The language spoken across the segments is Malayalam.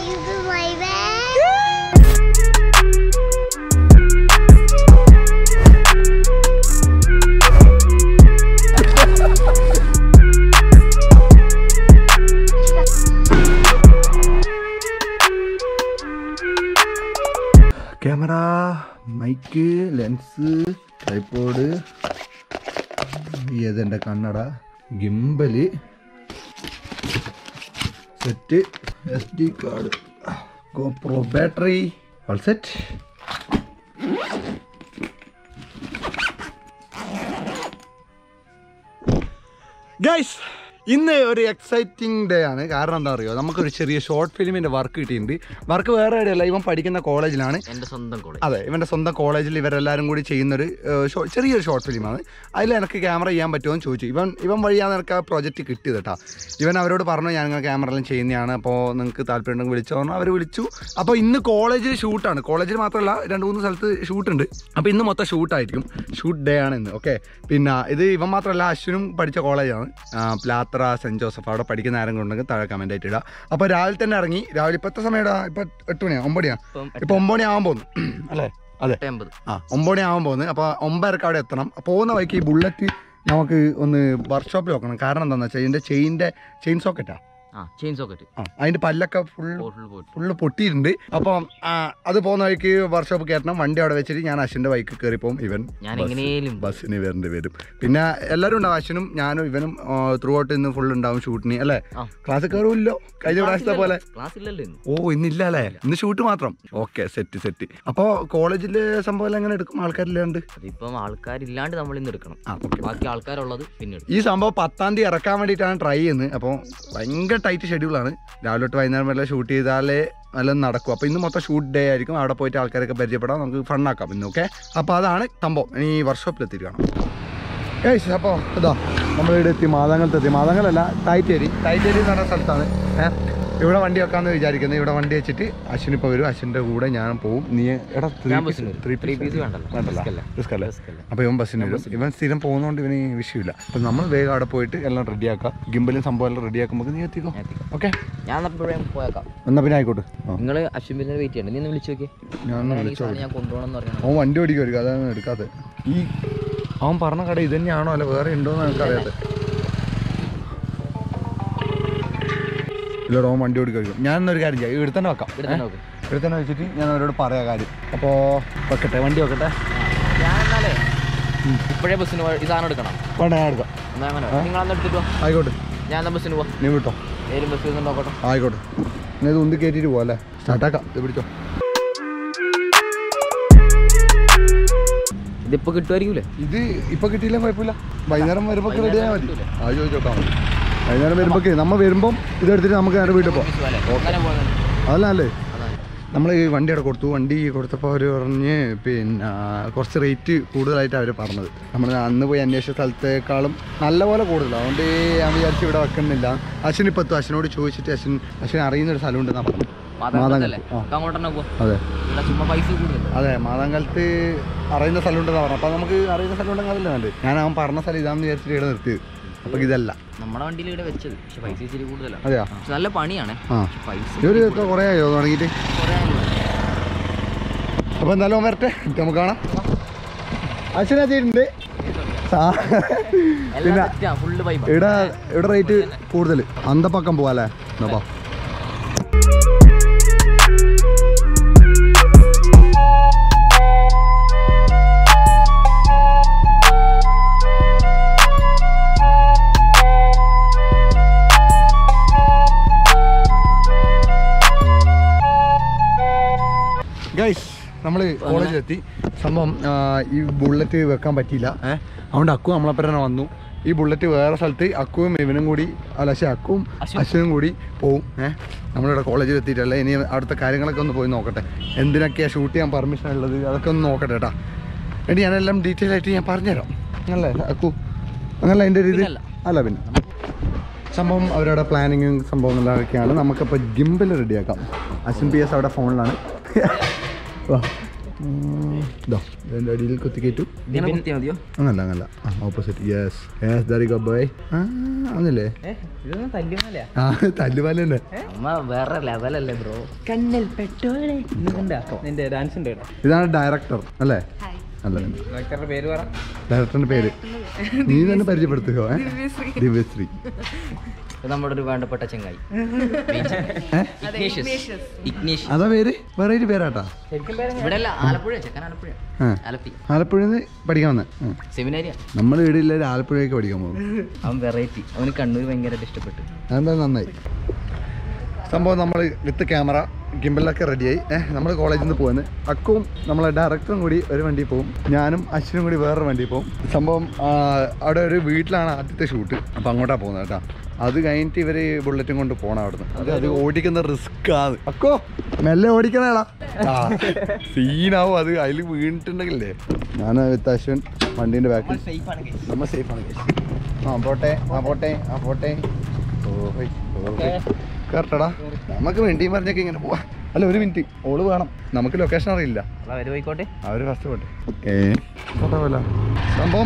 ഇത് my bag. Camera mike lens tripod ഏതെൻ്റെ കണ്ണട gimbal set S D card GoPro battery all set guys ഇന്ന് ഒരു എക്സൈറ്റിംഗ് ഡേ ആണ് കാരണം എന്താ പറയുക നമുക്കൊരു ചെറിയ ഷോർട്ട് ഫിലിമിൻ്റെ വർക്ക് കിട്ടിയിട്ടുണ്ട് വർക്ക് വേറെ എവിടെയല്ല ഇവൻ പഠിക്കുന്ന കോളേജിലാണ് എന്റെ സ്വന്തം കോളേജ് അതെ ഇവൻ്റെ സ്വന്തം കോളേജിൽ ഇവരെല്ലാവരും കൂടി ചെയ്യുന്നൊരു ഏഹ്, ഷോ- ചെറിയൊരു ഷോർട്ട് ഫിലിമാണ് അതിൽ എനിക്ക് ക്യാമറ ചെയ്യാൻ പറ്റുമോ എന്ന് ചോദിച്ചു ഇവൻ ഇവൻ വഴിയാണ് എനിക്ക് ആ പ്രോജക്റ്റ് കിട്ടിയത് കേട്ടോ ഇവൻ അവരോട് പറഞ്ഞു ഞാൻ ഇങ്ങനെ ക്യാമറ എല്ലാം ചെയ്യുന്നതാണ് അപ്പോൾ നിങ്ങൾക്ക് താല്പര്യം ഉണ്ടെങ്കിൽ വിളിച്ചോ പറഞ്ഞു അവർ വിളിച്ചു അപ്പോൾ ഇന്ന് കോളേജിൽ ഷൂട്ടാണ് കോളേജിൽ മാത്രമല്ല രണ്ട് മൂന്ന് സ്ഥലത്ത് ഷൂട്ടുണ്ട് അപ്പോൾ ഇന്ന് മൊത്തം ഷൂട്ടായിരിക്കും ഷൂട്ട് ഡേ ആണ് ഇന്ന് ഓക്കെ പിന്നെ ഇത് ഇവൻ മാത്രമല്ല അശ്വിനും പഠിച്ച കോളേജാണ് പ്ലാത്ര സെൻറ്റ് ജോസഫ് അവിടെ പഠിക്കുന്ന ആരെങ്കിലും ഉണ്ടെങ്കിൽ താഴെ കമൻ്റ് ആയിട്ട് ഇടുക അപ്പോൾ രാവിലെ തന്നെ ഇറങ്ങി രാവിലെ ഇപ്പോഴത്തെ സമയം ഇടാ ഇപ്പോൾ എട്ട് മണിയാണ് ഒമ്പത് മണിയാണ് ഇപ്പം ഇപ്പോൾ ഒമ്പത് മണി ആവാൻ പോകുന്നു അല്ലേ അതെ എട്ട് അമ്പത് ആ ഒമ്പത് മണി ആവാൻ പോകുന്നത് അപ്പോൾ ഒമ്പതരക്ക് അവിടെ എത്തണം പോകുന്ന വഴിക്ക് ഈ ബുള്ളറ്റ് നമുക്ക് ഒന്ന് വർക്ക്ഷോപ്പിൽ വെക്കണം കാരണം എന്താണെന്ന് വെച്ചാൽ ഇതിൻ്റെ ചെയിൻ്റെ ചെയിൻ സോക്കറ്റാ ആ ചെയിൻ സോക്കറ്റ് ആ അതിൻ്റെ പല്ലൊക്കെ ഫുൾ ഫുൾ പോയിട്ട് ഫുള്ള് പൊട്ടിയിട്ടുണ്ട് അപ്പം ആ, അത് പോകുന്ന വഴിക്ക് വർക്ക്ഷോപ്പ് കയറ്റണം വണ്ടി അവിടെ വെച്ചിട്ട് ഞാൻ അശ്വിൻ്റെ ബൈക്ക് കയറി പോകും ഇവൻ ഞാൻ ബസ്- എങ്ങനെയും ബസ്സിന് വരേണ്ടി വരും പിന്നെ എല്ലാവരും ഉണ്ടാവും അശ്വിനും ഞാനും ഇവനും ത്രൂ ഔട്ട് ഇന്ന് ഫുൾ ഉണ്ടാവും ഷൂട്ടിന് അല്ലേ ആ. ക്ലാസ് കയറുമില്ലോ കഴിഞ്ഞ പ്രാവശ്യത്തെ പോലെ ക്ലാസ് ഇല്ലല്ലോ ഇന്ന് ഓ ഇന്നില്ല അല്ലേ ഇന്ന് ഷൂട്ട് മാത്രം ഓക്കെ സെറ്റ് സെറ്റ് അപ്പോൾ കോളേജിലെ സംഭവം എല്ലാം എങ്ങനെ എടുക്കും ആൾക്കാരില്ലാണ്ട് അതിപ്പം ആൾക്കാരില്ലാണ്ട് നമ്മൾ ഇന്ന് എടുക്കണം ആ ഓക്കെ ബാക്കി ആൾക്കാരുള്ളത് പിന്നെ എടുക്കും ഈ സംഭവം പത്താം തീയതി ഇറക്കാൻ വേണ്ടിയിട്ടാണ് ട്രൈ ചെയ്യുന്നത് അപ്പോൾ ഭയങ്കര ടൈറ്റ് ഷെഡ്യൂളാണ് രാവിലെ തൊട്ട് വൈകുന്നേരം വരെ ഷൂട്ട് ചെയ്താലേ നല്ലത് നടക്കും അപ്പോൾ ഇന്ന് മൊത്തം ഷൂട്ട് ഡേ ആയിരിക്കും അവിടെ പോയിട്ട് ആൾക്കാരൊക്കെ പരിചയപ്പെടാം നമുക്ക് ഫണ്ണാക്കാം ഇന്ന് ഓക്കെ അപ്പോൾ അതാണ് സംഭവം ഇനി വർക്ക്ഷോപ്പിൽ എത്തിയിട്ട് കാണാം ഏയ് അപ്പോൾ ഇതാ നമ്മളിവിടെ എത്തി മാതാങ്കലത്ത് എത്തി മാതാങ്കലല്ല ടൈറ്റേരി ടൈറ്റേരി എന്ന് പറഞ്ഞ സ്ഥലത്താണ് ഏഹ് ഇവിടെ വണ്ടി വെക്കാമെന്ന് വിചാരിക്കുന്നത് ഇവിടെ വണ്ടി വെച്ചിട്ട് അശ്വിൻ ഇപ്പോൾ വരും അശ്വിൻ്റെ കൂടെ ഞാൻ പോവും നീ എടാ ഞാൻ ബസ്സിന് വരും. ത്രീ Three piece വേണ്ടല്ലോ. വേണ്ടല്ലോ Risk അല്ലേ? റിസ്ക് അല്ലേ Risk അല്ലേ? അപ്പോൾ ഇവൻ ബസ്സിന് വരും ഇവൻ സ്ഥിരം പോകുന്നതുകൊണ്ട് ഇവന് ഈ വിഷയമില്ല അപ്പം നമ്മൾ വേഗം അവിടെ പോയിട്ട് എല്ലാം റെഡിയാക്കാം ഗിംബലും സംഭവം എല്ലാം റെഡിയാക്കുമ്പോൾ നീ എത്തിക്കോ ഞാൻ എത്തിക്കാം. ഓക്കെ ഞാൻ എപ്പോഴും പോയേക്കാം എന്നാൽ പിന്നെ ആയിക്കോട്ടെ ആ നിങ്ങൾ അശ്വിനെ വെയിറ്റ് ചെയ്യണ്ട നീ ഒന്ന് വിളിച്ചു നോക്കിയേ ഞാൻ ഒന്ന് അങ്ങനെയാണെങ്കിൽ ഈ വിളിച്ചോ സാധനം ഞാൻ കൊണ്ടുപോകണം എന്ന് പറയണം അവൻ വണ്ടി ഓടിക്കുമായിരിക്കും അതാണ് എടുക്കാത്തത് ഈ അവൻ പറഞ്ഞ കട ഇത് തന്നെയാണോ അല്ല വേറെ ഉണ്ടോ എന്ന് എനിക്ക് അറിയാത്തത് ഇല്ലടോ അവൻ വണ്ടി ഓടിക്കുമായിരിക്കും ഞാൻ എന്നൊരു കാര്യം ചെയ്യാം ഇവിടെ തന്നെ വെക്കാം ഇവിടെ തന്നെ നോക്കും ഇവിടെ തന്നെ വെച്ചിട്ട് ഞാൻ അവരോട് പറയാം കാര്യം അപ്പോൾ വെക്കട്ടെ വണ്ടി വെക്കട്ടെ ഞാൻ എന്നാലേ ഇപ്പോഴേ ബസ്സിന് പോയി- ഈ സാധനം എടുക്കണം വേണ്ട ഞാൻ എടുക്കാം എന്നാ അങ്ങനെ നിങ്ങൾ അന്ന് എടുത്തിട്ട് പോ ആയിക്കോട്ടെ ഞാൻ എന്നാ ബസ്സിന് പോവാം നീ വിട്ടോ ഏലും ബസ് നിന്ന് നോക്കട്ടെ ആയിക്കോട്ടെ ഇനി ഇത് ഉന്തി കയറ്റിയിട്ട് പോവാം അല്ലേ സ്റ്റാർട്ടാക്കാം ഇത് പിടിച്ചോ ഇതിപ്പോ കിട്ടുമായിരിക്കൂലേ ഇത് ഇപ്പൊ കിട്ടിയില്ല കുഴപ്പമില്ല വൈകുന്നേരം വരുമ്പോൾ റെഡി ആയാൽ മതി കിട്ടൂലേ? അത് ചോദിച്ചോക്കാം മതി വൈകുന്നേരം വരുമ്പോൾ നമ്മ വരുമ്പം ഇതെടുത്തിട്ട് നമുക്ക് നേരെ വീട്ടിൽ പോകാം അങ്ങനെ പോകുന്നത് അതല്ല അല്ലേ അതാണ് നമ്മൾ ഈ വണ്ടി അവിടെ കൊടുത്തു വണ്ടി കൊടുത്തപ്പോൾ അവർ പറഞ്ഞ് പിന്നെ കുറച്ച് റേറ്റ് കൂടുതലായിട്ട് അവർ പറഞ്ഞത് നമ്മൾ അന്ന് പോയി അന്വേഷിച്ച സ്ഥലത്തേക്കാളും നല്ലപോലെ കൂടുതലാണ് അതുകൊണ്ട് ഞാൻ വിചാരിച്ചു ഇവിടെ വെക്കുന്നില്ല അശ്വിൻ ഇപ്പോൾ എത്തും അശ്വിനോട് ചോദിച്ചിട്ട് അശ്വിൻ അശ്വിൻ അറിയുന്ന ഒരു സ്ഥലം ഉണ്ടെന്നാണ് പറഞ്ഞത് മാതാപിതാക്കളല്ലേ ആ. നമുക്ക് അങ്ങോട്ട് തന്നെ പോവാം അതെ ഇവിടെ ചുമ്മാ പൈസ കൂടുതൽ അതെ മാതാങ്കാലത്ത് അറിയുന്ന സ്ഥലം ഉണ്ടെന്നാണ് പറഞ്ഞത് അപ്പോൾ നമുക്ക് അറിയുന്ന സ്ഥലം ഉണ്ടെങ്കിൽ അതല്ലേ നല്ലത് ഞാൻ അവൻ പറഞ്ഞ സ്ഥലം ഇതാണെന്ന് വിചാരിച്ചിട്ട് ഇവിടെ നിർത്തിയത് അപ്പോൾ ഇതല്ല നമ്മുടെ വണ്ടിയിൽ ഇവിടെ വെച്ചത് പക്ഷെ പൈസ ഇച്ചിരി കൂടുതലാണ് അതെയാ പക്ഷെ നല്ല പണിയാണ് ആ പക്ഷെ പൈസ ഇവര് ഇപ്പൊ കുറേ ആയോ തുടങ്ങിയിട്ട് കുറേ ആയല്ലോ. അപ്പോൾ എന്തായാലും അവൻ വരട്ടെ എന്നിട്ട് നമുക്ക് കാണാം അച്ഛനെത്തിയിട്ടുണ്ട് ആ. പിന്നെ എല്ലാം സെറ്റാ ഫുള്ള് പൈപ്പ ഇവിടെ ഇവിടെ റേറ്റ് കൂടുതൽ അന്തപ്പക്കം പോവാല്ലേ എന്നാ ഗൈസ് നമ്മൾ കോളേജിലെത്തി സംഭവം ആ, ഈ ബുള്ളറ്റ് വെക്കാൻ പറ്റിയില്ല ഏഹ് അതുകൊണ്ട് അക്കു നമ്മളപ്പം തന്നെ വന്നു ഈ ബുള്ളറ്റ് വേറെ സ്ഥലത്ത് അക്കുവും ഇവനും കൂടി അല്ല പക്ഷേ അക്കുവും അശ്വനും കൂടി പോവും ഏഹ് നമ്മളിവിടെ കോളേജിൽ എത്തിയിട്ടല്ല ഇനി അടുത്ത കാര്യങ്ങളൊക്കെ ഒന്ന് പോയി നോക്കട്ടെ എന്തിനൊക്കെയാണ് ഷൂട്ട് ചെയ്യാൻ പെർമിഷൻ ഉള്ളത് അതൊക്കെ ഒന്ന് നോക്കട്ടെ കേട്ടാ എന്നിട്ട് ഞാനെല്ലാം ഡീറ്റെയിൽ ആയിട്ട് ഞാൻ പറഞ്ഞുതരാം അല്ലേ അക്കു അങ്ങനല്ല എൻ്റെ ഒരു ഇത് പിന്നല്ല. അല്ല പിന്നെ സംഭവം അവരുടെ പ്ലാനിങ്ങും സംഭവങ്ങളൊക്കെയാണ് നമുക്കപ്പോൾ ഗിംബൽ റെഡിയാക്കാം അശ്വിൻ പി എസ് അവിടെ ഫോണിലാണ് വാ ഇതാ ഇതിൻ്റെ അടിയിൽ കുത്തിക്കയറ്റു ഇങ്ങനെ കുത്തിയാ മതിയോ അങ്ങനല്ല അങ്ങനല്ല ആ ഓപ്പോസിറ്റ് യെസ് യെസ് ദാരി ഗോ ബോയ് ആ അന്നല്ലേ ഇതൊന്നും തല്ലുന്നല്ലേ ആ തല്ലുപാല തന്നെ അമ്മ വേറെ ലെവലല്ലേ ബ്രോ കണ്ണൽ പെട്ടോളെ നിന്റെ ഡാൻസ് ഉണ്ട് കേട്ടോ ഇതാണ് ഡയറക്ടർ അല്ലേ അല്ല ഡോക്ടറുടെ പേര് പറ ഡയറക്ടറിന്റെ പേര് നീ തന്നെ പരിചയപ്പെടുത്തുകയോ ഏ? ദിവ്യശ്രീ ഇത് നമ്മുടെ ഒരു വേണ്ടപ്പെട്ട ചെങ്ങായി ഏ? ഇഗ്നേഷ്യസ് ഇഗ്നേഷ്യസ് അതാ പേര് വേറെ ഒരു പേരാട്ടാ ഇവിടെ അല്ല ആലപ്പുഴ ചെക്കൻ ആലപ്പുഴ ആ ആലപ്പി ആലപ്പുഴയിൽ നിന്ന് പഠിക്കാൻ വന്നേ സെമിനാരിയാ നമ്മൾ വീടില്ല ആലപ്പുഴയ്ക്ക് പഠിക്കാൻ പോകും അവൻ വെറൈറ്റി അവന് കണ്ണൂർ ഭയങ്കരമായിട്ട് ഇഷ്ടപ്പെട്ടു അതെന്താ നന്നായി സംഭവം നമ്മൾ വിത്ത് ക്യാമറ ഗിംബലൊക്കെ റെഡിയായി ഏഹ് നമ്മൾ കോളേജിൽ നിന്ന് പോകുന്നത് അക്കുവും നമ്മളെ ഡയറക്ടറും കൂടി ഒരു വണ്ടി പോകും ഞാനും അശ്വിനും കൂടി വേറൊരു വണ്ടി പോകും സംഭവം ആ, അവിടെ ഒരു വീട്ടിലാണ് ആദ്യത്തെ ഷൂട്ട് അപ്പം അങ്ങോട്ടാണ് പോകുന്നത് കേട്ടോ അത് കഴിഞ്ഞിട്ട് ഇവർ ബുള്ളറ്റും കൊണ്ട് പോകണം അവിടുന്ന് അത് അത് ഓടിക്കുന്ന റിസ്ക് ആണ് അക്കോ മെല്ലെ ഓടിക്കണേടാ ആ സീനാവും അത് അതിൽ വീണിട്ടുണ്ടെങ്കിലേ ഞാൻ വിത്ത് അശ്വിൻ വണ്ടീൻ്റെ ബാക്കിൽ നമ്മൾ സേഫാണ് ആ പോട്ടെ ആ പോട്ടെ ആ പോട്ടെ ഓ ഹൈ, ഓ ഹൈ. കേറട്ടെടാ നമുക്ക് വേണ്ടി പറഞ്ഞൊക്കെ ഇങ്ങനെ പോവാ അല്ല ഒരു മിനിറ്റ് ഓള് വേണം നമുക്ക് ലൊക്കേഷൻ അറിയില്ല അവര് പോയിക്കോട്ടെ അവര് ഫസ്റ്റ് പോട്ടെ ഏ കുഴപ്പമില്ല സംഭവം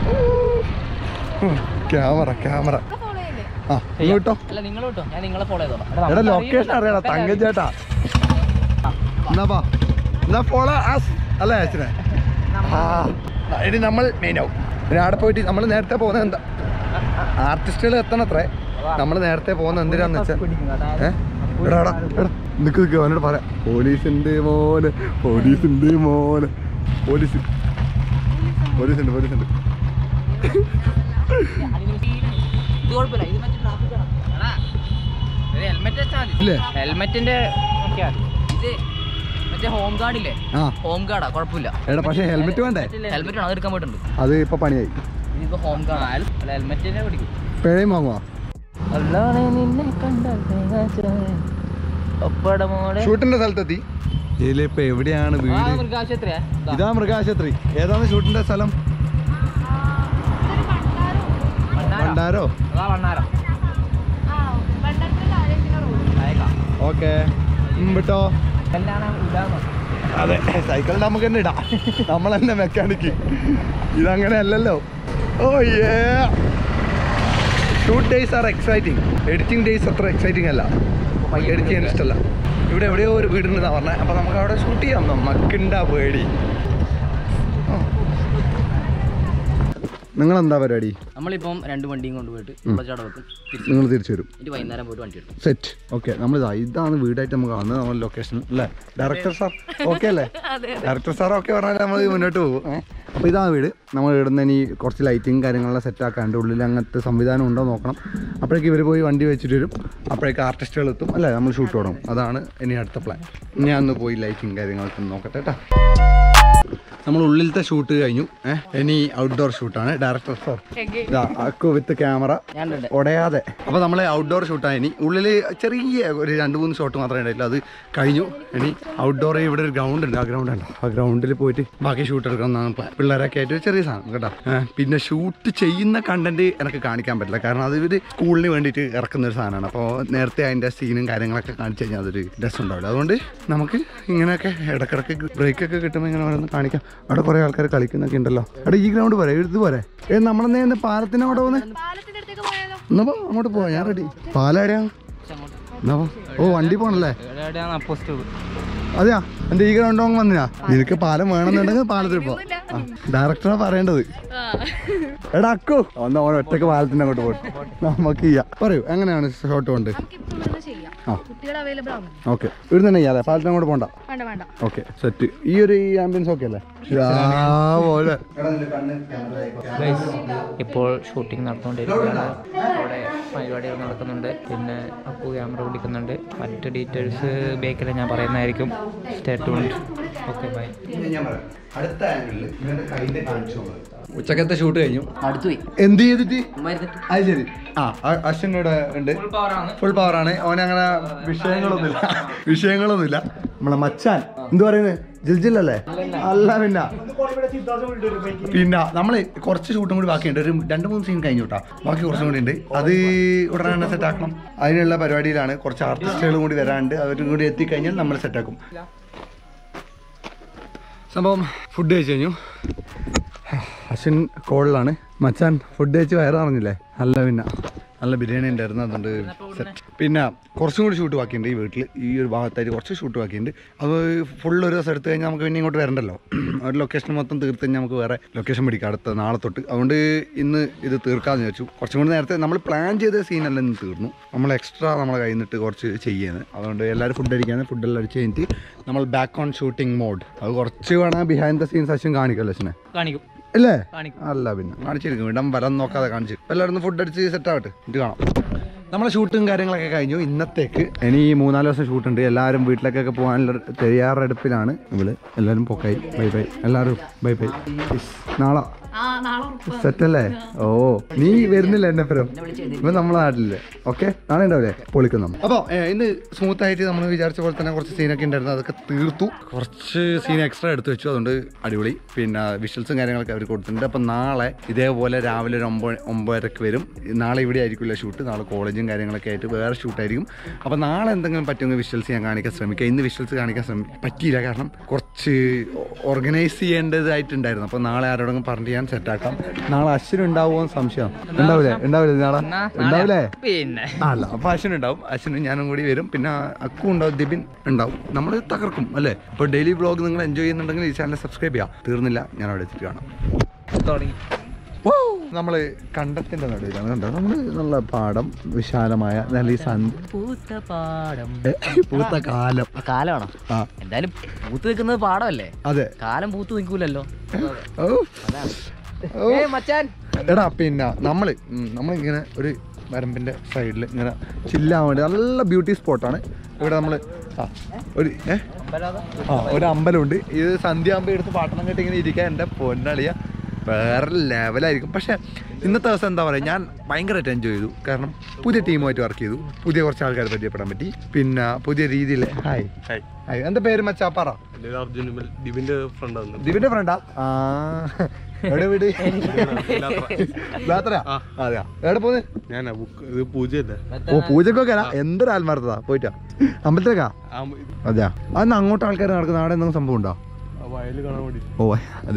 ക്യാമറ ക്യാമറ ആ നീ വിട്ടോ അല്ല നിങ്ങൾ കേട്ടോ ഞാൻ നിങ്ങളെ ഫോളോ ചെയ്തോളാം എടാ ലൊക്കേഷൻ അറിയാടാ തങ്കം ചേട്ടാ എന്നാ പാ എന്നാ ഫോളോ ആസ് അല്ലേ അച്ഛനെ ആ ഇനി നമ്മൾ മെയിൻ ആവും പിന്നെ അവിടെ പോയിട്ട് നമ്മൾ നേരത്തെ പോകുന്നത് എന്താ ആർട്ടിസ്റ്റുകൾ എത്തണത്രേ നമ്മൾ നേരത്തെ പോകുന്നത് എന്തിനാന്ന് വെച്ചാൽ ഏ? എടാ, എടാ, എടാ, നിക്ക് നിക്ക് അവനോട് പറയാം പോലീസിന്റെ മോനെ പോലീസിന്റെ മോനെ പോലീസ് പോലീസുണ്ട് പോലീസുണ്ട് ഇത് കുഴപ്പമില്ല ഇത് മറ്റേ ട്രാഫിക് ഹെൽമെറ്റ് വെച്ചാൽ ഇല്ലേ? മതി ഹെൽമെറ്റിന്റെ ഇത് മറ്റേ ഹോം ഗാർഡ് ഇല്ലേ ആ ഹോം ഗാർഡാ കുഴപ്പമില്ല എടാ പക്ഷേ ഹെൽമെറ്റ് വേണ്ടേ ഹെൽമെറ്റ് ആണ് അതെടുക്കാൻ പോയിട്ടുണ്ട് അത് ഇപ്പൊ പണിയായി ഇതിപ്പോ ഹോം ഗാർഡ് അല്ല ഹെൽമെറ്റിനെ പിടിക്കും പിഴയും വാങ്ങുവാ അല്ലാതെ നിന്നെ കണ്ടാൽ ഒപ്പടമോടെ ഷൂട്ടിന്റെ സ്ഥലത്തെത്തി ഇതിലിപ്പോ എവിടെയാണ് ആ വീട് മൃഗാശുപത്രിയാ ദാ. ഇതാ മൃഗാശുപത്രി ഏതാണ് ഷൂട്ടിന്റെ സ്ഥലം വണ്ണാരം. ഭണ്ഡാരോ അതാ വണ്ണാരം അയക്കാം ഓക്കെ വിട്ടോ കല്യാണം ഇതാണോ അതെ സൈക്കിൾ നമുക്ക് തന്നെ ഇടാം നമ്മൾ തന്നെ മെക്കാനിക്ക് ഇതങ്ങനെ അല്ലല്ലോ ഓ ഏ shoot days are exciting editing days അത്ര എക്സൈറ്റിംഗ് അല്ല എഡിറ്റ് ചെയ്യാൻ ഇഷ്ടമല്ല ഇവിടെ എവിടെയോ ഒരു വീടുണ്ടെന്നാ പറഞ്ഞത് അപ്പോൾ നമുക്ക് അവിടെ ഷൂട്ട് ചെയ്യാം നമുക്കുണ്ടാ പേടി നിങ്ങളെന്താ പരിപാടി നമ്മളിപ്പം രണ്ട് വണ്ടിയും കൊണ്ടുപോയിട്ട് വെള്ളച്ചാടം വെക്കും തിരിച്ച് നിങ്ങൾ തിരിച്ചു വരും എന്നിട്ട് വൈകുന്നേരം പോയിട്ട് വണ്ടി എടുക്കും സെറ്റ് ഓക്കെ നമ്മൾ ഇതാ ഇതാണ് വീടായിട്ട് നമുക്ക് കാണുന്നത് നമ്മൾ ലൊക്കേഷൻ അല്ലേ ഡയറക്ടർ സാർ ഓക്കെ അല്ലേ ഡയറക്ടർ സാർ ഓക്കെ പറഞ്ഞാൽ നമ്മൾ മുന്നോട്ട് പോകും അപ്പോൾ ഇതാണ് വീട് നമ്മൾ ഇടുന്ന ഇനി കുറച്ച് ലൈറ്റിങ് കാര്യങ്ങളെല്ലാം സെറ്റ് ആക്കാണ്ട് ഉള്ളിൽ അങ്ങനത്തെ സംവിധാനം ഉണ്ടോ നോക്കണം അപ്പോഴേക്ക് ഇവർ പോയി വണ്ടി വെച്ചിട്ട് വരും അപ്പോഴേക്ക് ആർട്ടിസ്റ്റുകൾ എത്തും അല്ലേ നമ്മൾ ഷൂട്ട് തുടങ്ങും അതാണ് ഇനി അടുത്ത പ്ലാൻ ഞാൻ ഒന്ന് പോയി ലൈറ്റിങ് കാര്യങ്ങളൊക്കെ ഒന്ന് നോക്കട്ടെ കേട്ടോ നമ്മൾ ഉള്ളിലത്തെ ഷൂട്ട് കഴിഞ്ഞു ഏഹ് ഇനി ഔട്ട്ഡോർ ഷൂട്ടാണ് ഡയറക്ടർ സാർ ഇതാ അക്കു വിത്ത് ക്യാമറ ഞാനുണ്ട് ഉടയാതെ അപ്പോൾ നമ്മൾ ഔട്ട്ഡോർ ഷൂട്ടാണ് ഇനി ഉള്ളിൽ ചെറിയ ഒരു രണ്ട് മൂന്ന് ഷോട്ട് മാത്രമേ ഉണ്ടായില്ല അത് കഴിഞ്ഞു ഇനി ഔട്ട്ഡോർ ഇവിടെ ഒരു ഗ്രൗണ്ട് ഉണ്ട് ആ ഗ്രൗണ്ട് ഉണ്ടോ ആ ഗ്രൗണ്ടിൽ പോയിട്ട് ബാക്കി ഷൂട്ട് എടുക്കണം എന്നാണ് പ്ലാൻ പിള്ളേരൊക്കെ ആയിട്ട് ഒരു ചെറിയ സാധനം കേട്ടോ ഏ, പിന്നെ ഷൂട്ട് ചെയ്യുന്ന കണ്ടന്റ് എനിക്ക് കാണിക്കാൻ പറ്റില്ല കാരണം അത് ഇവർ സ്കൂളിന് വേണ്ടിയിട്ട് ഇറക്കുന്ന ഒരു സാധനമാണ് അപ്പോൾ നേരത്തെ അതിൻ്റെ സീനും കാര്യങ്ങളൊക്കെ കാണിച്ചു കഴിഞ്ഞാൽ അതൊരു രസം ഉണ്ടാവില്ല അതുകൊണ്ട് നമുക്ക് ഇങ്ങനെയൊക്കെ ഇടക്കിടക്ക് ബ്രേക്കൊക്കെ കിട്ടുമ്പോൾ ഇങ്ങനെ ഓരോന്ന് കാണിക്കാം അവിടെ കുറേ ആൾക്കാർ കളിക്കുന്നൊക്കെ ഉണ്ടല്ലോ അവിടെ ഈ ഗ്രൗണ്ട് പോരെ ഇത് പോരെ ഏ നമ്മളെന്നേ പാലത്തിന് അവിടെ പോകുന്നത് എന്നാ പോ, അങ്ങോട്ട് പോവാ ഞാൻ റെഡി പാലാടിയാ എന്നാ പോ. ഓ വണ്ടി പോണല്ലേ എവിടെയാണ് അപ്പോസ്റ്റ് അതെയാ എന്റെ ഈ ഗ്രൗണ്ട് അങ്ങ് വന്നിനാ നിനക്ക് പാലം വേണമെന്നുണ്ടെങ്കിൽ പാലത്തിൽ പോ ആ, ഡയറക്ടറാ പറയേണ്ടത് എടാ അക്കു ഒന്ന് ഓൻ ഒറ്റക്ക് പാലത്തിന്റെ അങ്ങോട്ട് പോട്ടെ നമുക്ക് ചെയ്യാം പറയൂ എങ്ങനെയാണ് ഷോട്ട് കൊണ്ട് ആ കുട്ടികൾ അവൈലബിൾ ആണ് ഓക്കെ ഇവിടെ തന്നെ ചെയ്യാതെ പാലത്തിന് അങ്ങോട്ട് പോണ്ട വേണ്ട വേണ്ട ഓക്കെ സെറ്റ് ഈ ഒരു ഈ ആംബിയൻസ് ഓക്കെ അല്ലേ ആ, പോലെ ഇപ്പോൾ ഷൂട്ടിംഗ് നടന്നുകൊണ്ടിരിക്കുകയാണ് അവിടെ പരിപാടികൾ നടക്കുന്നുണ്ട് പിന്നെ അപ്പു ക്യാമറ പിടിക്കുന്നുണ്ട് മറ്റ് ഡീറ്റെയിൽസ് ബേക്കിൽ ഞാൻ പറയുന്നതായിരിക്കും സ്റ്റേ ട്യൂൺഡ് ഓക്കെ ബൈ അടുത്ത ആംഗിളിൽ ഇവന്റെ കൈന്റെ കാണിച്ചു ഉച്ചക്കത്തെ ഷൂട്ട് കഴിഞ്ഞു അടുത്തു പോയി എന്ത് ചെയ്തിട്ട് അത് ശരി ആ അ- അശ്വിൻ ഇവിടെ ഉണ്ട് ഫുൾ പവർ ആണ് ഓൻ അങ്ങനെ വിഷയങ്ങളൊന്നുമില്ല വിഷയങ്ങളൊന്നുമില്ല നമ്മളെ മച്ചാൻ എന്ത് പറയുന്നത് ജിൽജില്ലല്ലേ അല്ല പിന്നെ പിന്നെ നമ്മള് കുറച്ച് ഷൂട്ടും കൂടി ബാക്കിയുണ്ട് ഒരു രണ്ട് മൂന്ന് സീൻ കഴിഞ്ഞു കേട്ടോ ബാക്കി കുറച്ചും കൂടി ഉണ്ട് അത് ഉടനെ തന്നെ സെറ്റ് ആക്കണം അതിനുള്ള പരിപാടിയിലാണ് കുറച്ച് ആർട്ടിസ്റ്റുകളും കൂടി വരാണ്ട് അവരും കൂടി എത്തിക്കഴിഞ്ഞാൽ നമ്മൾ സെറ്റ് ആക്കും സംഭവം ഫുഡ് കഴിച്ചു കഴിഞ്ഞു അശ്വിൻ കോളിലാണ് മച്ചാൻ ഫുഡ് കഴിച്ച് വയറ് അറിഞ്ഞില്ലേ നല്ല പിന്നെ നല്ല ബിരിയാണി ഉണ്ടായിരുന്നു അതുകൊണ്ട് സെറ്റ് പിന്നെ കുറച്ചും കൂടി ഷൂട്ട് ബാക്കിയുണ്ട് ഈ വീട്ടിൽ ഈ ഒരു ഭാഗത്തായിട്ട് കുറച്ച് ഷൂട്ട് ബാക്കിയുണ്ട് അത് ഫുൾ ഒരു ദിവസം എടുത്തു കഴിഞ്ഞാൽ നമുക്ക് പിന്നെ ഇങ്ങോട്ട് വരണ്ടല്ലോ ഒരു ലൊക്കേഷൻ മൊത്തം തീർത്ത് കഴിഞ്ഞാൽ നമുക്ക് വേറെ ലൊക്കേഷൻ പിടിക്കാം അടുത്ത നാളെ തൊട്ട് അതുകൊണ്ട് ഇന്ന് ഇത് തീർക്കാമെന്ന് വെച്ചു കുറച്ചും കൂടി നേരത്തെ നമ്മൾ പ്ലാൻ ചെയ്ത സീനെല്ലാം ഇന്ന് തീർന്നു നമ്മൾ എക്സ്ട്രാ നമ്മളെ കയ്യിൽ നിന്നിട്ട് കുറച്ച് ചെയ്യുന്നത് അതുകൊണ്ട് എല്ലാവരും ഫുഡ് അടിക്കാന്ന് ഫുഡെല്ലാം അടിച്ച് കഴിഞ്ഞിട്ട് നമ്മൾ ബാക്ക് ഓൺ ഷൂട്ടിംഗ് മോഡ് അത് കുറച്ച് വേണം ബിഹൈൻഡ് ദ സീൻസ് അശ്വിൻ കാണിക്കല്ലോ അശ്വിനെ കാണിക്കും അല്ലേ കാണിക്കും അല്ല പിന്നെ കാണിച്ചിരിക്കും ഇടം വരം നോക്കാതെ കാണിച്ചു എല്ലാവരും ഫുഡ് അടിച്ച് സെറ്റ് ആവട്ടെ ഇത് കാണാം നമ്മളെ ഷൂട്ടും കാര്യങ്ങളൊക്കെ കഴിഞ്ഞു ഇന്നത്തേക്ക് ഇനി ഈ മൂന്നാല് ദിവസം ഷൂട്ടുണ്ട് എല്ലാവരും വീട്ടിലേക്കൊക്കെ പോകാനുള്ള തയ്യാറെടുപ്പിലാണ് ഇവള് എല്ലാവരും പൊക്കായി ബൈ ബൈ എല്ലാവരും ബൈ ബൈ നാളെ സെറ്റ് അല്ലേ ഓ നീ വരുന്നില്ല എന്നെ പരം ഇവ നമ്മളെ നാട്ടിലില്ലേ ഓക്കെ നാളെ ഉണ്ടാവില്ലേ പൊളിക്കുന്നു അപ്പോൾ ഇന്ന് സ്മൂത്ത് ആയിട്ട് നമ്മൾ വിചാരിച്ച പോലെ തന്നെ കുറച്ച് സീനൊക്കെ ഉണ്ടായിരുന്നു അതൊക്കെ തീർത്തു കുറച്ച് സീൻ എക്സ്ട്രാ എടുത്തു വെച്ചു അതുകൊണ്ട് അടിപൊളി പിന്നെ വിഷ്വൽസും കാര്യങ്ങളൊക്കെ അവർ കൊടുത്തിട്ടുണ്ട് അപ്പം നാളെ ഇതേപോലെ രാവിലെ ഒരു ഒമ്പത് ഒമ്പതരക്ക് വരും നാളെ ഇവിടെ ആയിരിക്കില്ല ഷൂട്ട് നാളെ കോളേജും കാര്യങ്ങളൊക്കെ ആയിട്ട് വേറെ ഷൂട്ടായിരിക്കും അപ്പോൾ നാളെ എന്തെങ്കിലും പറ്റുമെങ്കിൽ വിഷ്വൽസ് ഞാൻ കാണിക്കാൻ ശ്രമിക്കുക ഇന്ന് വിഷ്വൽസ് കാണിക്കാൻ ശ്രമി പറ്റിയില്ല കാരണം കുറച്ച് ഓർഗനൈസ് ചെയ്യേണ്ടതായിട്ടുണ്ടായിരുന്നു അപ്പോൾ നാളെ ആരോടെങ്കിലും പറഞ്ഞ് ഞാൻ സെറ്റാക്കാം നാളെ അശ്വിൻ ഉണ്ടാവുമോ എന്ന് സംശയം ഉണ്ടാവില്ലേ ഉണ്ടാവില്ലേ നാളെ ഉണ്ടാവില്ലേ പിന്നെ അല്ല അപ്പൊ അശ്വിൻ ഉണ്ടാവും അശ്വിനും ഞാനും കൂടി വരും പിന്നെ അക്കു ഉണ്ടാവും ദിബിൻ ഉണ്ടാവും നമ്മൾ തകർക്കും അല്ലേ അപ്പോൾ ഡെയിലി വ്ളോഗ് നിങ്ങൾ എൻജോയ് ചെയ്യുന്നുണ്ടെങ്കിൽ ഈ ചാനൽ സബ്സ്ക്രൈബ് ചെയ്യാം തീർന്നില്ല ഞാൻ അവിടെ എത്തിയിട്ട് കാണാം തുടങ്ങി നമ്മൾ കണ്ടത്തിന്റെ നടുവിലാണ് കണ്ടോ നമ്മൾ നല്ല പാടം വിശാലമായ നല്ല ഈ സന്ധ്യ പൂത്ത പാടം പൂത്ത കാലം കാലമാണോ ആ എന്തായാലും പൂത്ത് നിൽക്കുന്നത് പാടമല്ലേ അതെ കാലം പൂത്ത് നിൽക്കൂലല്ലോ ഓ ഓ ഏ മച്ചാൻ എടാ പിന്നെ നമ്മൾ നമ്മളിങ്ങനെ ഒരു വരമ്പിൻ്റെ സൈഡിൽ ഇങ്ങനെ ചില്ലാൻ വേണ്ടി നല്ല ബ്യൂട്ടി സ്പോട്ടാണ് ഇവിടെ നമ്മൾ ആ ഒരു ഏ ആ ഒരു അമ്പലമുണ്ട് ഇത് സന്ധ്യാകുമ്പോൾ എടുത്ത് പാട്ടണം കേട്ട് ഇങ്ങനെ ഇരിക്കാൻ എൻ്റെ പൊന്നളിയ വേറെ ലെവലായിരിക്കും പക്ഷേ ഇന്നത്തെ ദിവസം എന്താ പറയുക ഞാൻ ഭയങ്കരമായിട്ട് എൻജോയ് ചെയ്തു കാരണം പുതിയ ടീമുമായിട്ട് വർക്ക് ചെയ്തു പുതിയ കുറച്ച് ആൾക്കാരെ പരിചയപ്പെടാൻ പറ്റി പിന്നെ പുതിയ രീതിയിൽ ഹായ് ഹായ് ഹായ് എൻ്റെ പേര് മച്ചാ പറ എൻ്റെ പേര് അർജുൻ വിമൽ ദിവിന്റെ ഫ്രണ്ട് ആണ് ദിവിന്റെ ഫ്രണ്ടാ ആ എവിടെ വീട് യാത്ര ആ. അതെയാ എവിടെ പോന്ന് ഞാൻ ഇത് പൂജയല്ലേ ഓ പൂജക്കൊക്കെ എന്തൊരു ആത്മാർത്ഥത പോയിട്ടാ അമ്പലത്തിലേക്കാ ആ മ- അതെയാ അന്ന് അങ്ങോട്ട് ആൾക്കാർ നടക്കുന്ന അവിടെ എന്തെങ്കിലും സംഭവം ഉണ്ടോ ആ വയല് കാണാൻ വേണ്ടി ഓ അതെ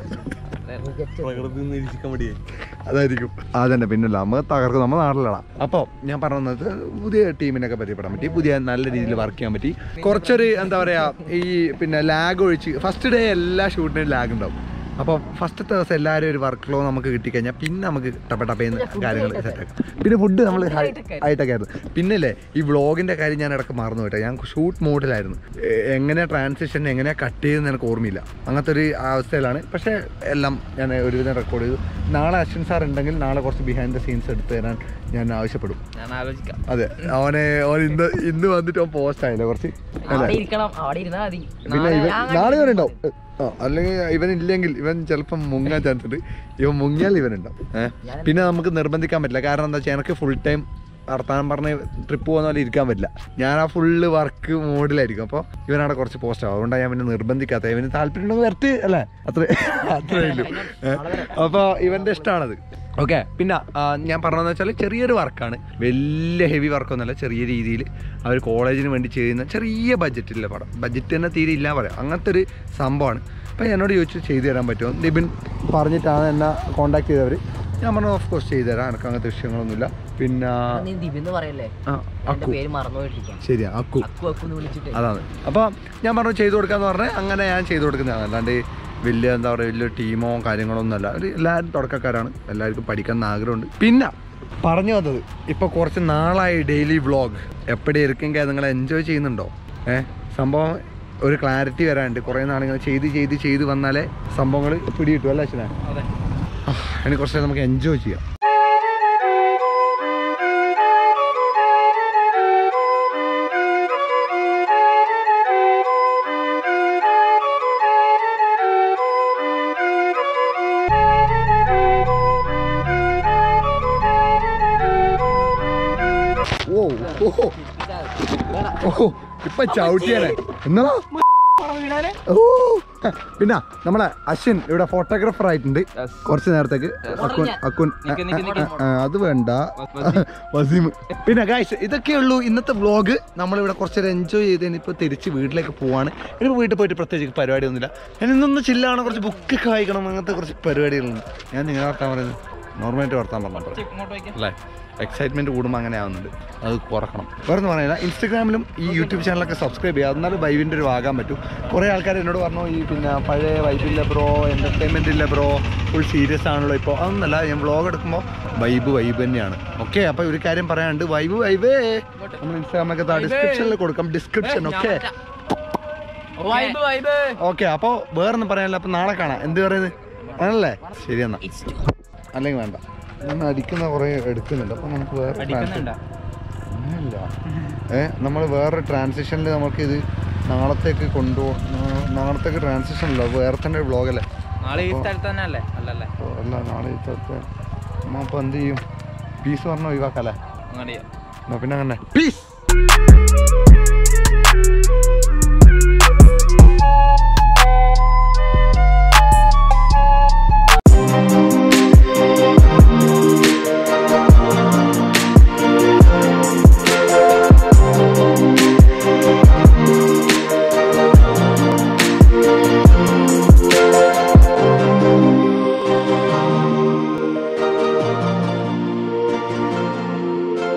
പ്രകൃതി നിരീക്ഷിക്കാൻ വേണ്ടിയേ അതായിരിക്കും അതന്നെ പിന്നല്ല നമ്മ തകർക്കും നമ്മ നാട്ടിലടാ അപ്പോൾ ഞാൻ പറഞ്ഞത് പുതിയ ടീമിനൊക്കെ പരിചയപ്പെടാൻ പറ്റി പുതിയ നല്ല രീതിയിൽ വർക്ക് ചെയ്യാൻ പറ്റി കുറച്ചൊരു എന്താ പറയാ ഈ പിന്നെ ലാഗ് ഒഴിച്ച് ഫസ്റ്റ് ഡേ എല്ലാ ഷൂട്ടിനും ലാഗ് ഉണ്ടാവും അപ്പോൾ ഫസ്റ്റത്തെ ദിവസം എല്ലാവരും ഒരു വർക്ക് ഫ്ലോ നമുക്ക് കിട്ടിക്കഴിഞ്ഞാൽ പിന്നെ നമുക്ക് ടപ്പ ടപ്പേന്ന് കാര്യങ്ങൾ സെറ്റാക്കാം പിന്നെ ഫുഡ് നമ്മൾ ഹൈറ്റൊക്കെ ആയിരുന്നു പിന്നല്ലേ ഈ വ്ളോഗിൻ്റെ കാര്യം ഞാൻ ഇടയ്ക്ക് മറന്നു പോയിട്ടെ ഞാൻ ഷൂട്ട് മോഡിലായിരുന്നു എ- എങ്ങനെ ട്രാൻസിഷൻ എങ്ങനെ കട്ട് ചെയ്തെന്ന് എനിക്ക് ഓർമ്മയില്ല അങ്ങനത്തെ ഒരു അവസ്ഥയിലാണ് പക്ഷേ എല്ലാം ഞാൻ ഒരുവിധം റെക്കോർഡ് ചെയ്തു നാളെ അശ്വിൻ സാർ ഉണ്ടെങ്കിൽ നാളെ കുറച്ച് ബിഹൈൻഡ് ദ സീൻസ് എടുത്ത് തരാൻ ഞാൻ ആവശ്യപ്പെടും ഞാൻ ആലോചിക്കാം അതെ അവനെ അവൻ ഇന്ന് ഇന്ന് വന്നിട്ട് അവൻ പോസ്റ്റ് ആയില്ലേ കുറച്ച് അല്ലേ അവിടെ ഇരിക്കണം അവിടെ ഇരുന്നാ മതി പിന്നെ നാളെ ഇവൻ ഞാൻ നാളെ ഇവൻ ഉണ്ടാവും ആ അല്ലെങ്കിൽ ഇവൻ ഇല്ലെങ്കിൽ ഇവൻ ചിലപ്പം മുങ്ങാൻ ചാൻസ് ഉണ്ട് ഇവൻ മുങ്ങിയാൽ ഇവൻ ഉണ്ടാവും ഏഹ് പിന്നെ നമുക്ക് നിർബന്ധിക്കാൻ പറ്റില്ല കാരണം എന്താ വെച്ചാൽ എനിക്ക് ഫുൾ ടൈം വർത്താനം പറഞ്ഞ് ട്രിപ്പ് പോകുന്ന പോലെ ഇരിക്കാൻ പറ്റില്ല ഞാൻ ആ ഫുള്ള് വർക്ക് മോഡിലായിരിക്കും അപ്പോൾ ഇവനവിടെ കുറച്ച് പോസ്റ്റ് ആവും അതുകൊണ്ടാണ് ഞാൻ പിന്നെ നിർബന്ധിക്കാത്ത ഇവന് താല്പര്യം ഉണ്ടെങ്കിൽ വരട്ടെ അല്ലേ അത്ര അത്രേ ഉള്ളൂ അപ്പോൾ ഇവൻ്റെ ഇഷ്ടമാണത് ഓക്കെ പിന്നെ ആ, ഞാൻ പറഞ്ഞതെന്ന് വെച്ചാൽ ചെറിയൊരു വർക്കാണ് വലിയ ഹെവി വർക്കൊന്നുമല്ല ചെറിയ രീതിയിൽ അവർ കോളേജിന് വേണ്ടി ചെയ്യുന്ന ചെറിയ ബഡ്ജറ്റിലെ പടം ബഡ്ജറ്റ് തന്നെ തീരെ ഇല്ല പറയാം അങ്ങനത്തെ ഒരു സംഭവമാണ് അപ്പോൾ എന്നോട് ചോദിച്ചു ചെയ്തു തരാൻ പറ്റുമോ നിബിൻ പറഞ്ഞിട്ടാണ് എന്നെ കോൺടാക്ട് ചെയ്തവർ ഞാൻ പറഞ്ഞു ഓഫ് കോഴ്സ് ചെയ്തു തരാം എനിക്ക് അങ്ങനത്തെ വിഷയങ്ങളൊന്നുമില്ല പിന്നെ നീ ദിബിന്ന് പറയല്ലേ ആ, എന്റെ അക്കു പേര് മറന്നുപോയിട്ടിരിക്കാം ശരിയാ അക്കു അക്കു അക്കു എന്ന് വിളിച്ചിട്ട് അതാണ് അപ്പോൾ ഞാൻ പറഞ്ഞു ചെയ്തു കൊടുക്കാന്ന് പറഞ്ഞാൽ അങ്ങനെ ഞാൻ ചെയ്തു കൊടുക്കുന്നതാണ് അല്ലാണ്ട് വലിയ എന്താ പറയുക വലിയ ടീമോ കാര്യങ്ങളോ ഒന്നുമല്ല ഒരു എല്ലാവരും തുടക്കക്കാരാണ് എല്ലാവർക്കും പഠിക്കാൻ ആഗ്രഹമുണ്ട് പിന്നെ പറഞ്ഞു വന്നത് ഇപ്പോൾ കുറച്ച് നാളായി ഡെയിലി വ്ളോഗ് എപ്പോഴും ഇരിക്കെങ്കിൽ നിങ്ങൾ എൻജോയ് ചെയ്യുന്നുണ്ടോ ഏ സംഭവം ഒരു ക്ലാരിറ്റി വരാനുണ്ട് കുറേ നാളിങ്ങനെ ചെയ്ത് ചെയ്ത് ചെയ്ത് വന്നാലേ സംഭവങ്ങൾ പിടികിട്ടും അല്ലേ അച്ഛനെ അതെ അതിന് കുറച്ച് നേരം നമുക്ക് എൻജോയ് ചെയ്യാം ഓ ഓ ഓ ഇപ്പൊ ചവിട്ടിയാലേ എന്നാ ഓ പിന്നെ നമ്മളെ അശ്വിൻ ഇവിടെ ഫോട്ടോഗ്രാഫർ ആയിട്ടുണ്ട് കുറച്ച് നേരത്തേക്ക് അക്കുൻ അക്കുൻ നിക്ക് നിക്ക് നിക്ക്. ആ, അത് വേണ്ട വസീം പിന്നെ ഗായ്സ് ഇതൊക്കെ ഉള്ളൂ ഇന്നത്തെ വ്ളോഗ് നമ്മളിവിടെ കുറച്ചേരം എൻജോയ് ചെയ്ത് ഇനിയിപ്പോൾ തിരിച്ച് വീട്ടിലേക്ക് പോവാണ് ഇനിയിപ്പോൾ വീട്ടിൽ പോയിട്ട് പ്രത്യേകിച്ച് പരിപാടിയൊന്നുമില്ല ഞാൻ ഇന്നൊന്ന് ചില്ലാണ് കുറച്ച് ബുക്കൊക്കെ വായിക്കണം അങ്ങനത്തെ കുറച്ച് പരിപാടികളുണ്ട് ഞാൻ നിങ്ങളെ വർത്താൻ പറയുന്നത് നോർമലായിട്ട് വർത്താൻ പറഞ്ഞപ്പോൾ ഇങ്ങോട്ട് വയ്ക്കാം അല്ലേ എക്സൈറ്റ്മെന്റ് കൂടുമ്പോൾ അങ്ങനെ ആവുന്നുണ്ട് അത് കുറക്കണം വേറെ ഒന്നും പറഞ്ഞില്ല ഇൻസ്റ്റഗ്രാമിലും ഈ യൂട്യൂബ് ചാനലൊക്കെ സബ്സ്ക്രൈബ് ചെയ്യുക എന്നാലും വൈബിൻ്റെ ഒരു ഭാഗം പറ്റും കുറേ ആൾക്കാർ എന്നോട് പറഞ്ഞു ഈ പിന്നെ പഴയ വൈബില്ല ബ്രോ എൻ്റർടൈൻമെൻ്റ് ഇല്ല ബ്രോ ഫുൾ സീരിയസ് ആണല്ലോ ഇപ്പോൾ അതൊന്നല്ല ഞാൻ വ്ളോഗ് എടുക്കുമ്പോൾ വൈബ് വൈബ് തന്നെയാണ് ഓക്കെ അപ്പോൾ ഒരു കാര്യം പറയാനുണ്ട് വൈബ് വൈബേ നമ്മൾ ഇൻസ്റ്റാഗ്രാമൊക്കെ ഡിസ്ക്രിപ്ഷനിൽ കൊടുക്കാം description okay vibe vibe okay അപ്പോൾ വേറൊന്നും പറയാനില്ല അപ്പോൾ നാളെ കാണാം എന്ത് പറയുന്നത് ആണല്ലേ ശരി എന്നാ അല്ലെങ്കിൽ വേണ്ട ഞാൻ അടിക്കുന്ന കുറേ എടുക്കുന്നുണ്ട് അപ്പോൾ നമുക്ക് വേറെ അടിക്കുന്നുണ്ടോ അങ്ങനെയല്ല ഏ നമ്മൾ വേറെ ട്രാൻസിഷനിൽ നമുക്കിത് നാളത്തേക്ക് കൊണ്ടുപോ നാ- നാളത്തേക്ക് ട്രാൻസിഷൻ അല്ല വേറെ തന്നെ വ്ളോഗല്ലേ നാളെ ഈ സ്ഥലത്ത് തന്നെ അല്ലേ അല്ലല്ലേ അപ്പോൾ അല്ല നാളെ ഇത്തരത്തെ നമ്മൾ അപ്പോൾ എന്ത് ചെയ്യും പീസ് പറഞ്ഞ ഒഴിവാക്കല്ലേ അങ്ങനെ എന്നാ പിന്നെ അങ്ങനെ പീസ്